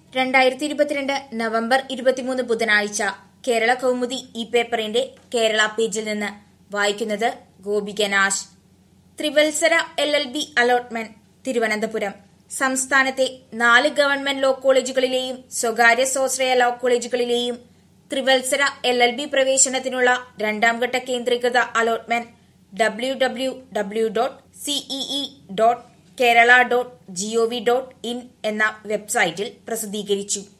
രണ്ടായിരത്തി ഇരുപത്തിരണ്ട് നവംബർ ഇരുപത്തിമൂന്ന് ബുധനാഴ്ച കേരള കൗമുദി ഈ പേപ്പറിന്റെ കേരള പേജിൽ നിന്ന് വായിക്കുന്നത് ഗോപിക നാശ് ത്രിവത്സര L L B allotment Thiruvananthapuram സംസ്ഥാനത്തെ നാല് ഗവൺമെന്റ് ലോ കോളേജുകളിലെയും സ്വകാര്യ സ്വാശ്രയ ലോ കോളേജുകളിലെയും ത്രിവത്സര എൽ എൽ ബി പ്രവേശനത്തിനുള്ള രണ്ടാംഘട്ട കേന്ദ്രീകൃത allotment W W W dot CEE dot Kerala dot GOV dot in എന്ന വെബ്സൈറ്റിൽ പ്രസിദ്ധീകരിച്ചു